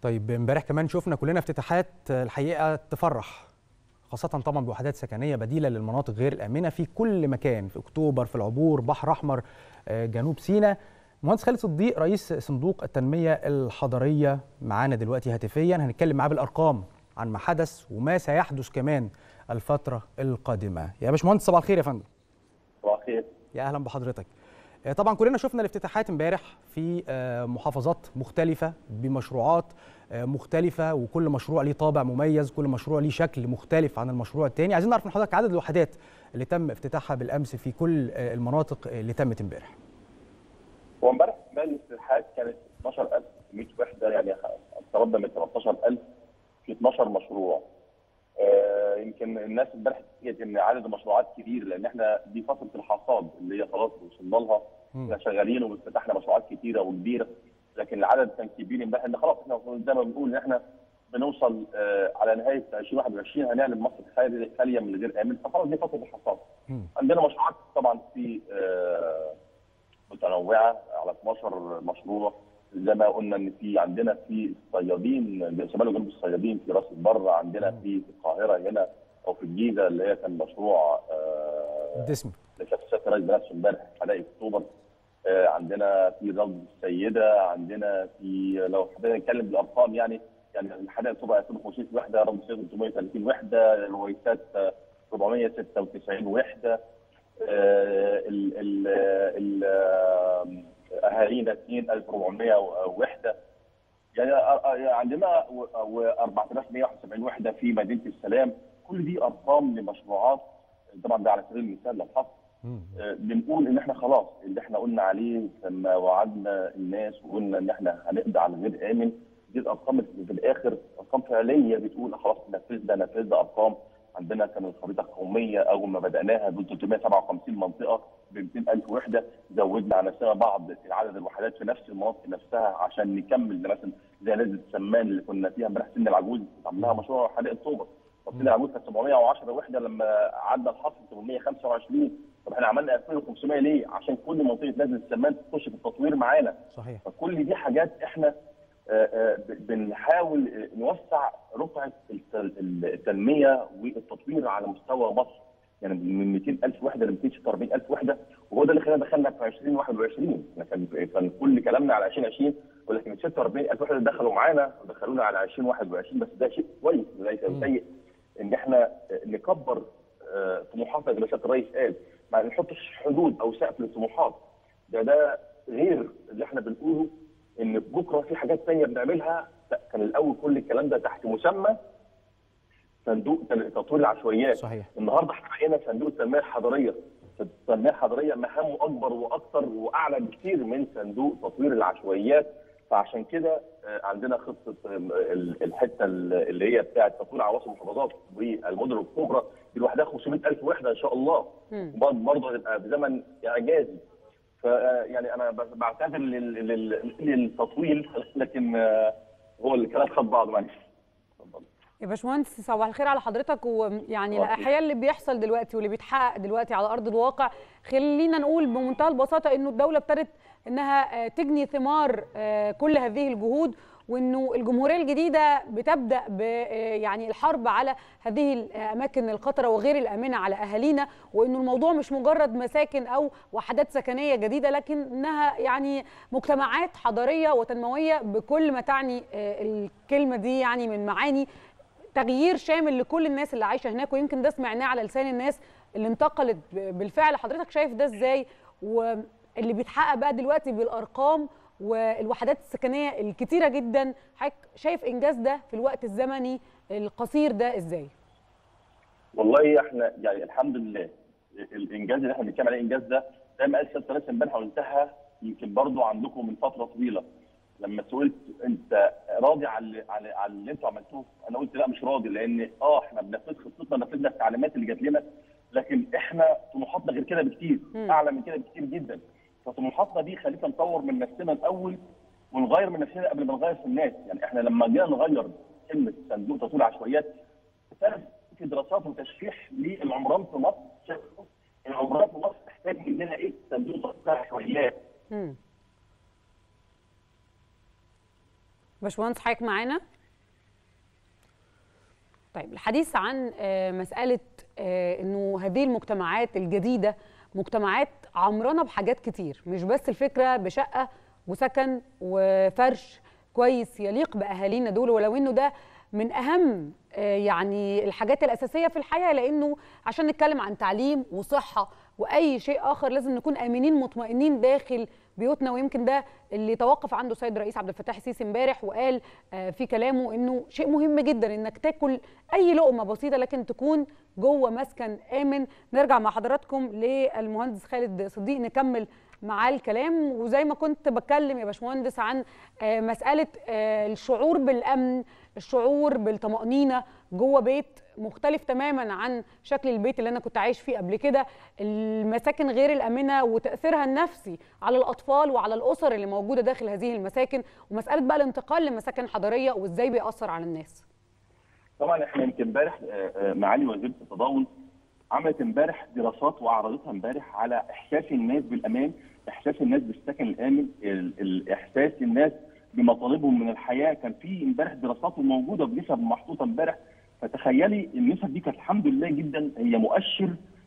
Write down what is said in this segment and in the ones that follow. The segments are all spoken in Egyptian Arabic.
طيب امبارح كمان شفنا كلنا افتتاحات الحقيقه تفرح خاصة طبعا بوحدات سكنية بديلة للمناطق غير الآمنة في كل مكان في أكتوبر في العبور بحر أحمر جنوب سيناء مهندس خالد صديق رئيس صندوق التنمية الحضرية معانا دلوقتي هاتفيا هنتكلم معاه بالأرقام عن ما حدث وما سيحدث كمان الفترة القادمة يا باشمهندس صباح الخير يا فندم صباح الخير يا أهلا بحضرتك طبعا كلنا شفنا الافتتاحات امبارح في محافظات مختلفة بمشروعات مختلفة وكل مشروع ليه طابع مميز كل مشروع ليه شكل مختلف عن المشروع الثاني عايزين نعرف من حضرتك عدد الوحدات اللي تم افتتاحها بالامس في كل المناطق اللي تمت امبارح هو امبارح اجمالي الافتتاحات كانت 12100 وحده يعني اقتربنا من 18000 في 12 مشروع آه يمكن الناس امبارح اتفاجئت ان عدد المشروعات كبير لان احنا دي فتره الحصاد اللي هي خلاص وصلنا لها احنا شغالين وفتحنا مشروعات كتيره وكبيره لكن العدد كان كبير امبارح ان خلاص احنا زي ما بنقول ان احنا بنوصل آه على نهايه 2021 هنعلن مصر خاليه من غير امن فخلاص دي فتره الحصاد. عندنا مشروعات طبعا في آه متنوعه على 12 مشروع زي ما قلنا ان في عندنا في الصيادين شمال وجنوب الصيادين في راس البر عندنا في القاهره هنا او في الجيزه اللي هي كان مشروع آه دسمي اللي كانت السيد رئيس بنفسه امبارح حدائق اكتوبر آه عندنا في روض السيده عندنا في لو حبينا نتكلم بالارقام يعني يعني الحدائق اكتوبر 2500 وحده روض السيده 330 وحده الرويسات 496 وحده آه ال ال ال اهالينا 2400 وحده يعني عندنا 4171 وحده في مدينه السلام كل دي ارقام لمشروعات طبعا ده على سبيل المثال لو حصل بنقول ان احنا خلاص اللي احنا قلنا عليه لما وعدنا الناس وقلنا ان احنا هنقضي على الغير امن دي الارقام اللي في الاخر ارقام فعليه بتقول خلاص نفذنا نفذنا ارقام عندنا كان الخريطه القوميه اول ما بداناها ب 357 منطقه ب 200000 وحده زودنا على نفسنا بعض عدد الوحدات في نفس المناطق نفسها عشان نكمل مثلا زي نزله السمان اللي كنا فيها امبارح سن العجوز عملناها مشروع حدائق اكتوبر طب سن العجوز كانت 710 وحده لما عدى الحصر 825 طب احنا عملنا 2500 ليه؟ عشان كل منطقه نزله السمان تخش في التطوير معانا صحيح فكل دي حاجات احنا بنحاول نوسع رقعه التنميه والتطوير على مستوى مصر يعني من 200000 وحده ل 240000 وحده وهو ده اللي خلانا دخلنا في 2021 احنا كان كان كل كلامنا على 2020 ولكن 46000 وحده دخلوا معانا ودخلونا على 2021 بس ده شيء كويس ليس سيء ان احنا نكبر طموحاتنا زي ما سياده الرئيس قال ما نحطش حدود او سقف للطموحات ده ده غير اللي احنا بنقوله ان بكره في حاجات ثانيه بنعملها كان الاول كل الكلام ده تحت مسمى صندوق تطوير العشوائيات صحيح النهارده احنا بقينا صندوق التنميه الحضريه التنميه الحضريه مهامه اكبر واكثر واعلى بكثير من صندوق تطوير العشوائيات فعشان كده عندنا خطه الحته اللي هي بتاعه تطوير عواصم المحافظات والمدن الكبرى دي لوحدها 500000 وحده ان شاء الله برضه هتبقى بزمن اعجازي فيعني انا بعتذر للتطويل لكن هو الكلام خد بعضه معلش يا باشمهندس صباح الخير على حضرتك ويعني الاحياء اللي بيحصل دلوقتي واللي بيتحقق دلوقتي على ارض الواقع خلينا نقول بمنتهى البساطه انه الدوله ابتدت انها تجني ثمار كل هذه الجهود وانه الجمهوريه الجديده بتبدا ب يعني الحرب على هذه الاماكن الخطره وغير الامنه على اهالينا وانه الموضوع مش مجرد مساكن او وحدات سكنيه جديده لكنها يعني مجتمعات حضاريه وتنمويه بكل ما تعني الكلمه دي يعني من معاني تغيير شامل لكل الناس اللي عايشه هناك ويمكن ده سمعناه على لسان الناس اللي انتقلت بالفعل حضرتك شايف ده ازاي واللي بيتحقق بقى دلوقتي بالارقام والوحدات السكنيه الكتيره جدا حضرتك شايف انجاز ده في الوقت الزمني القصير ده ازاي؟ والله احنا يعني الحمد لله الانجاز اللي احنا بنتكلم عليه الانجاز ده زي ما قال سياده الرئيس امبارح وانتهى يمكن برضه عندكم من فتره طويله لما سئلت انت راضي على على على اللي انتوا عملتوه انا قلت لا مش راضي لان اه احنا بنفذ خطتنا نفذنا التعليمات اللي جات لنا لكن احنا طموحاتنا غير كده بكتير اعلى من كده بكتير جدا فطموحاتنا دي خلينا نطور من نفسنا الاول ونغير من نفسنا قبل ما نغير في الناس يعني احنا لما جينا نغير كلمه صندوق تطوير العشوائيات في دراسات وتشريح للعمران في مصر العمران في مصر تحتاج مننا ايه صندوق تطوير العشوائيات باشمهندس حضرتك معانا طيب الحديث عن مساله انه هذه المجتمعات الجديده مجتمعات عمرانه بحاجات كتير مش بس الفكره بشقه وسكن وفرش كويس يليق باهالينا دول ولو انه ده من اهم يعني الحاجات الاساسيه في الحياه لانه عشان نتكلم عن تعليم وصحه واي شيء اخر لازم نكون امنين مطمئنين داخل بيوتنا ويمكن ده اللي توقف عنده السيد الرئيس عبد الفتاح السيسي امبارح وقال في كلامه انه شيء مهم جدا انك تاكل اي لقمه بسيطه لكن تكون جوه مسكن امن نرجع مع حضراتكم للمهندس خالد صديق نكمل معاه الكلام وزي ما كنت بتكلم يا باشمهندس عن مساله الشعور بالامن الشعور بالطمانينه جوه بيت مختلف تماما عن شكل البيت اللي انا كنت عايش فيه قبل كده المساكن غير الامنه وتاثيرها النفسي على الاطفال وعلى الاسر اللي موجوده داخل هذه المساكن ومساله بقى الانتقال لمساكن حضريه وازاي بيأثر على الناس طبعا احنا يمكن امبارح معالي وزيره التضامن عملت امبارح دراسات وعرضتها امبارح على احساس الناس بالامان احساس الناس بالسكن الامن الاحساس الناس بمطالبهم من الحياه كان في امبارح دراسات موجوده بنسب محطوطه امبارح فتخيلي النسب دي كانت الحمد لله جدا هي مؤشر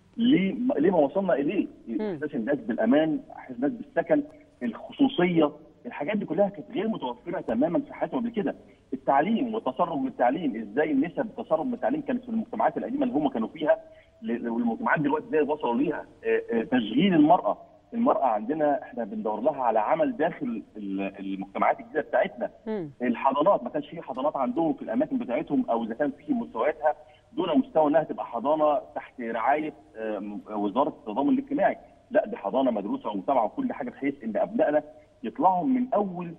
لما وصلنا اليه احساس الناس بالامان احساس الناس بالسكن الخصوصيه الحاجات دي كلها كانت غير متوفره تماما في حياتهم قبل كده التعليم والتسرب من التعليم ازاي النسب التسرب من التعليم كانت في المجتمعات القديمه اللي هم كانوا فيها والمجتمعات دلوقتي ازاي وصلوا ليها تشغيل المراه المراه عندنا احنا بندور لها على عمل داخل المجتمعات الجديده بتاعتنا م. الحضانات ما كانش في حضانات عندهم في الاماكن بتاعتهم او اذا كان في مستوياتها دون مستوى انها تبقى حضانه تحت رعايه وزاره التضامن الاجتماعي لا دي حضانه مدروسه ومتابعه وكل حاجه بحيث ان ابنائنا يطلعوا من اول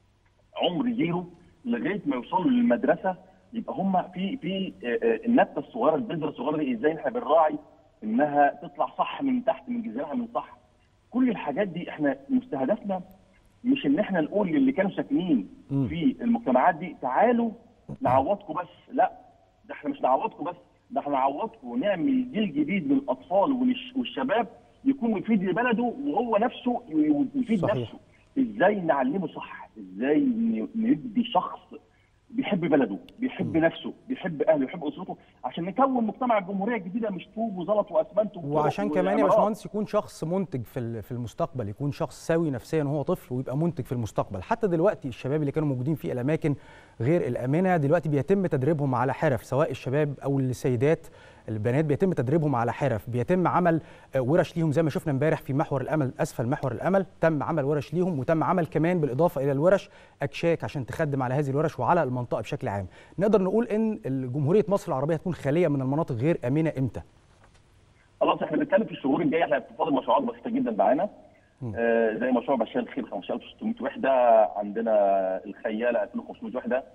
عمر زيرو لغايه ما يوصلوا للمدرسه يبقى هم في في النبته الصغيره البذره الصغيره دي ازاي احنا بنراعي انها تطلع صح من تحت من جذرها من صح كل الحاجات دي احنا مستهدفنا مش ان احنا نقول للي كانوا ساكنين في المجتمعات دي تعالوا نعوضكم بس لا ده احنا مش نعوضكم بس ده احنا نعوضكم ونعمل جيل جديد من الاطفال والشباب يكون مفيد لبلده وهو نفسه يفيد صحيح. نفسه ازاي نعلمه صح ازاي ندي شخص بيحب بلده بيحب م. نفسه بيحب اهله بيحب اسرته عشان نكون مجتمع الجمهوريه الجديده مش طوب وزلط واسمنت وعشان كمان يا باشمهندس يكون شخص منتج في في المستقبل يكون شخص سوي نفسيا وهو طفل ويبقى منتج في المستقبل حتى دلوقتي الشباب اللي كانوا موجودين في الاماكن غير الامنه دلوقتي بيتم تدريبهم على حرف سواء الشباب او السيدات البنات بيتم تدريبهم على حرف بيتم عمل ورش ليهم زي ما شفنا امبارح في محور الامل اسفل محور الامل تم عمل ورش ليهم وتم عمل كمان بالاضافه الى الورش اكشاك عشان تخدم على هذه الورش وعلى المنطقه بشكل عام نقدر نقول ان جمهوريه مصر العربيه هتكون خاليه من المناطق غير امنه امتى خلاص احنا بنتكلم في الشهور الجايه احنا فاضل مشروعات بسيطه جدا معانا آه زي مشروع بشار الخير 15600 وحده عندنا الخياله 2500 وحده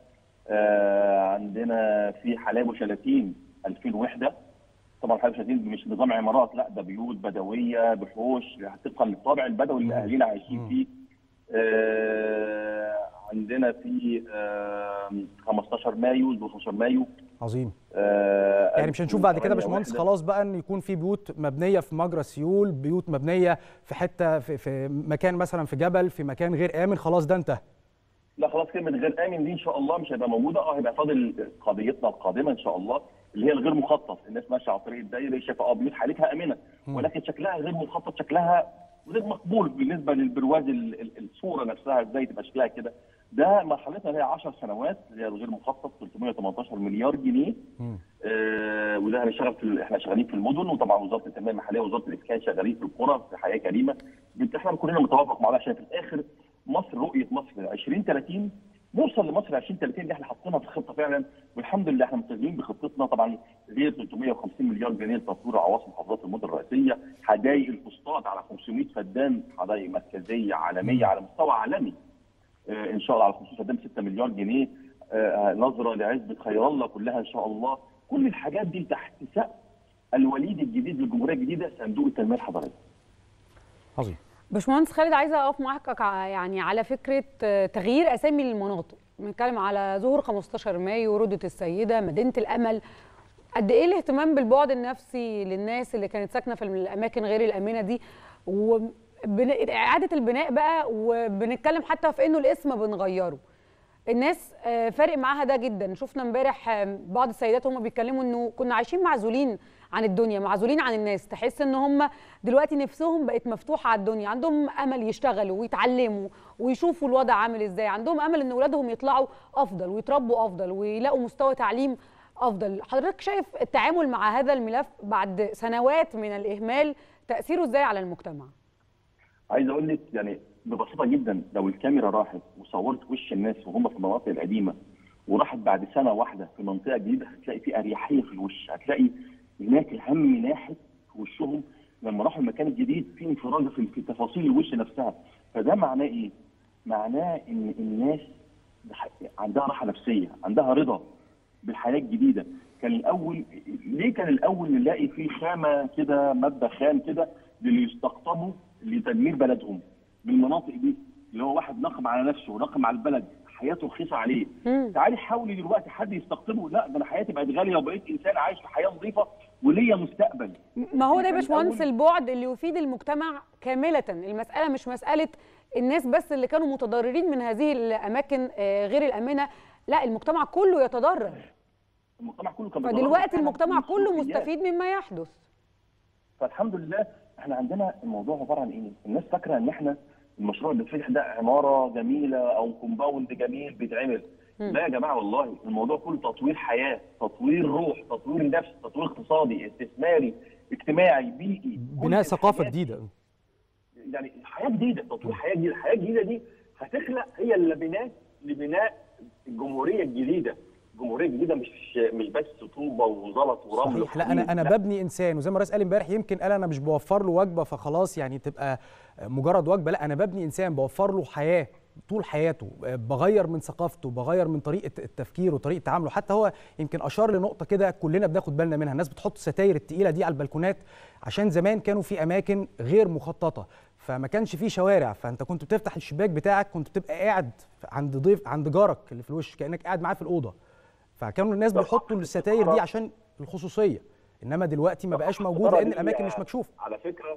آه عندنا في حلايب وشلاتين 2000 وحده طبعا حلايب وشلاتين مش نظام عمارات لا ده بيوت بدويه بحوش طبقا للطابع البدوي اللي اهالينا عايشين فيه آه عندنا في آه 15 مايو 12 مايو عظيم آه يعني مش هنشوف بعد كده يا باشمهندس خلاص بقى ان يكون في بيوت مبنيه في مجرى سيول بيوت مبنيه في حته في, في مكان مثلا في جبل في مكان غير امن خلاص ده انتهى لا خلاص كلمه غير امن دي ان شاء الله مش هيبقى موجوده اه هيبقى فاضل قضيتنا القادمه ان شاء الله اللي هي الغير مخطط الناس ماشيه على طريق الدايره شايفه اه بيوت حالتها امنه ولكن شكلها غير مخطط شكلها غير مقبول بالنسبه للبرواز الصوره نفسها ازاي تبقى شكلها كده ده مرحلتنا هي 10 سنوات اللي هي الغير مخطط 318 مليار جنيه آه وده هنشتغل في احنا شغالين في المدن وطبعا وزاره التنميه المحليه ووزاره الاسكان شغالين في القرى في حياه كريمه احنا كلنا متوافق مع ده عشان في الاخر مصر رؤيه مصر 2030 نوصل لمصر 2030 اللي احنا حاطينها في الخطه فعلا والحمد لله احنا ملتزمين بخطتنا طبعا غير 350 مليار جنيه لتطوير عواصم محافظات المدن الرئيسيه حدائق الفسطاط على 500 فدان حدائق مركزيه عالميه على مستوى عالمي اه ان شاء الله على 500 فدان 6 مليار جنيه اه نظره لعزبه خير الله كلها ان شاء الله كل الحاجات دي تحت سقف الوليد الجديد للجمهوريه الجديده صندوق التنميه الحضريه. عظيم. باشمهندس خالد عايزه اقف معاك يعني على فكره تغيير اسامي المناطق بنتكلم على ظهور 15 مايو روضه السيده مدينه الامل قد ايه الاهتمام بالبعد النفسي للناس اللي كانت ساكنه في الاماكن غير الامنه دي واعاده البناء بقى وبنتكلم حتى في انه الاسم بنغيره الناس آه، فارق معاها ده جدا شفنا امبارح آه، بعض السيدات هم بيتكلموا انه كنا عايشين معزولين عن الدنيا معزولين عن الناس تحس ان هم دلوقتي نفسهم بقت مفتوحه على الدنيا عندهم امل يشتغلوا ويتعلموا ويشوفوا الوضع عامل ازاي عندهم امل ان اولادهم يطلعوا افضل ويتربوا افضل ويلاقوا مستوى تعليم افضل حضرتك شايف التعامل مع هذا الملف بعد سنوات من الاهمال تاثيره ازاي على المجتمع عايز اقول لك يعني ببساطه جدا لو الكاميرا راحت وصورت وش الناس وهم في المناطق القديمه وراحت بعد سنه واحده في منطقه جديده هتلاقي في اريحيه في الوش هتلاقي هناك الهم ناحت في وشهم لما راحوا المكان الجديد في انفراجه في في تفاصيل الوش نفسها فده معناه ايه؟ معناه ان الناس عندها راحه نفسيه عندها رضا بالحياه الجديده كان الاول ليه كان الاول نلاقي في خامه كده ماده خام كده للي يستقطبوا لتدمير بلدهم بالمناطق دي اللي هو واحد نقم على نفسه ونقم على البلد حياته رخيصه عليه مم. تعالي حاولي دلوقتي حد يستقطبه لا ده انا حياتي بقت غاليه وبقيت انسان عايش في حياه نظيفه وليا مستقبل ما هو ده يا كان باشمهندس الأول- البعد اللي يفيد المجتمع كاملة المسألة مش مسألة الناس بس اللي كانوا متضررين من هذه الأماكن آه، غير الآمنة لا المجتمع كله يتضرر المجتمع كله كان بيتضرر فدلوقتي فعلاً المجتمع من كله السلوكيات. مستفيد مما يحدث فالحمد لله احنا عندنا الموضوع عباره عن ايه؟ الناس فاكره ان احنا المشروع اللي بيتفتح ده عماره جميله او كومباوند جميل بيتعمل مم. لا يا جماعه والله الموضوع كله تطوير حياه، تطوير روح، تطوير نفس، تطوير اقتصادي، استثماري، اجتماعي، بيئي كل بناء ثقافه الحاجات جديده يعني حياه جديده تطوير حياه جديده الحياه الجديده دي هتخلق هي اللبنات لبناء الجمهوريه الجديده الجمهوريه الجديده مش مش بس طوبه وزلط ورمل صحيح لا انا وحديد. انا ببني انسان وزي ما الرئيس قال امبارح يمكن قال انا مش بوفر له وجبه فخلاص يعني تبقى مجرد وجبه لا انا ببني انسان بوفر له حياه طول حياته بغير من ثقافته بغير من طريقه التفكير وطريقه تعامله حتى هو يمكن اشار لنقطه كده كلنا بناخد بالنا منها الناس بتحط الستاير التقيله دي على البلكونات عشان زمان كانوا في اماكن غير مخططه فما كانش في شوارع فانت كنت بتفتح الشباك بتاعك كنت بتبقى قاعد عند ضيف عند جارك اللي في الوش كانك قاعد معاه في الاوضه فكانوا الناس ده بيحطوا صح. الستاير دي عشان الخصوصيه انما دلوقتي ما بقاش موجود لان الاماكن مش مكشوفه على فكره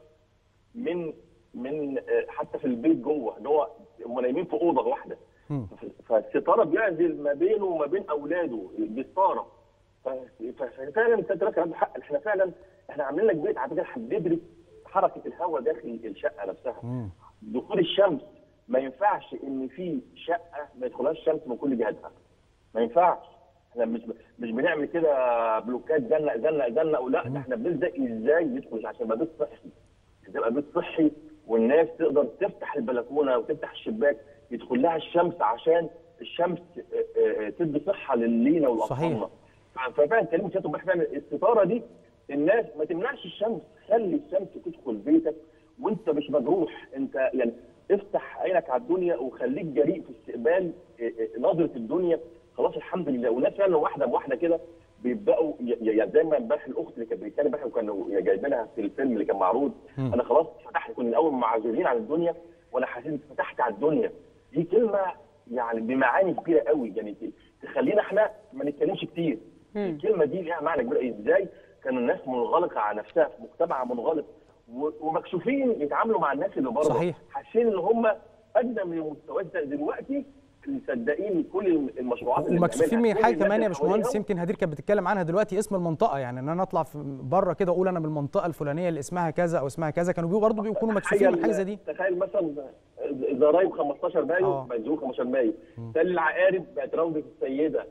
من من آه، حتى في البيت جوه ان هو هم نايمين في اوضه واحده مم. فالستاره بيعزل ما بينه وما بين اولاده بالستاره ف- ف- ففعلا انت لك عنده حق احنا فعلا احنا عاملين لك بيت على فكره احنا بندرس حركه الهواء داخل الشقه نفسها مم. دخول الشمس ما ينفعش ان في شقه ما يدخلهاش الشمس من كل جهاتها ما ينفعش احنا مش مش بنعمل كده بلوكات زنق زنق زنق ولا ده احنا بنلزق ازاي يدخل عشان يبقى بيت صحي تبقى بيت صحي والناس تقدر تفتح البلكونه وتفتح الشباك يدخل لها الشمس عشان الشمس اه، اه، تدي صحه للينا والاطفالنا ففعلا كلمه سيادة فعلا الستاره دي الناس ما تمنعش الشمس خلي الشمس تدخل بيتك وانت مش مجروح انت يعني افتح عينك على الدنيا وخليك جريء في استقبال اه، اه، نظره الدنيا خلاص الحمد لله والناس فعلا واحده بواحده كده بيبداوا ي- ي- يعني زي ما امبارح الاخت اللي كانت بتتكلم امبارح وكانوا جايبينها في الفيلم اللي كان معروض مم. انا خلاص فتحت كنا الاول معزولين عن الدنيا وانا حسيت إني فتحت على الدنيا دي كلمه يعني بمعاني كبيره قوي يعني ت- تخلينا احنا ما نتكلمش كتير مم. الكلمه دي ليها معنى كبير ازاي كان الناس منغلقه على نفسها في مجتمع منغلق و- ومكشوفين يتعاملوا مع الناس اللي بره صحيح. حاسين ان هم ادنى من المستويات ده دلوقتي مصدقين كل المشروعات اللي ومكسوفين من بنعملها. كل حاجه الناس كمان يا اللي باشمهندس حواليهم يمكن هدير كانت بتتكلم عنها دلوقتي اسم المنطقه يعني ان انا اطلع في بره كده اقول انا من المنطقه الفلانيه اللي اسمها كذا او اسمها كذا كانوا بيبقوا برضه بيكونوا مكسوفين من حاجه زي دي تخيل مثلا زرايب 15 مايو آه. بقت زهور 15 مايو تل العقارب بقت روضه السيده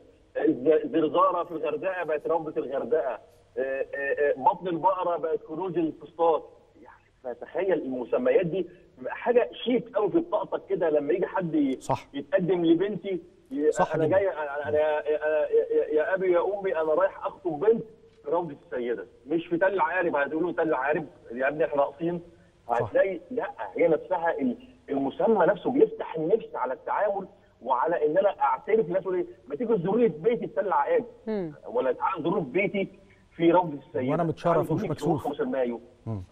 ز- زرزاره في الغردقه بقت روضه الغردقه آه، آه، آه، بطن البقره بقت كنوز الفسطاط يعني فتخيل المسميات دي بتبقى حاجه شيك قوي في بطاقتك كده لما يجي حد ي- صح. يتقدم لبنتي ي- صح انا جدا. جاي انا أنا- يا- يا- يا ابي يا امي انا رايح اخطب بنت في روضه السيده مش في تل عارب هتقولوا تل عارب يا ابني احنا ناقصين هتلاقي لا هي نفسها ال- المسمى نفسه بيفتح النفس على التعامل وعلى ان انا اعترف للناس وأقول إيه، ما تيجوا تزوروا لي في بيتي في تل عقاد مم. ولا تعالوا زوروا في بيتي في روضه السيده وأنا متشرف تعالوا ومش زوروني في مكسوف. 15 مايو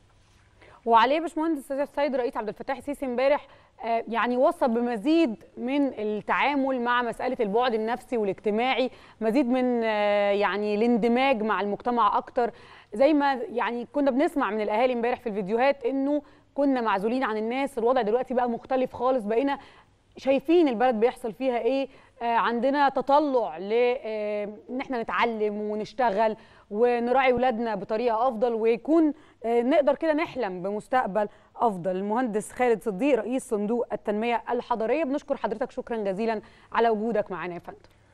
وعليه يا باشمهندس السيد رئيس عبد الفتاح السيسي امبارح آه، يعني وصى بمزيد من التعامل مع مساله البعد النفسي والاجتماعي مزيد من آه، يعني الاندماج مع المجتمع اكتر زي ما يعني كنا بنسمع من الاهالي امبارح في الفيديوهات انه كنا معزولين عن الناس الوضع دلوقتي بقى مختلف خالص بقينا شايفين البلد بيحصل فيها ايه عندنا تطلع لان احنا نتعلم ونشتغل ونراعي ولادنا بطريقه افضل ويكون نقدر كده نحلم بمستقبل افضل المهندس خالد صديق رئيس صندوق التنميه الحضريه بنشكر حضرتك شكرا جزيلا على وجودك معنا يا فندم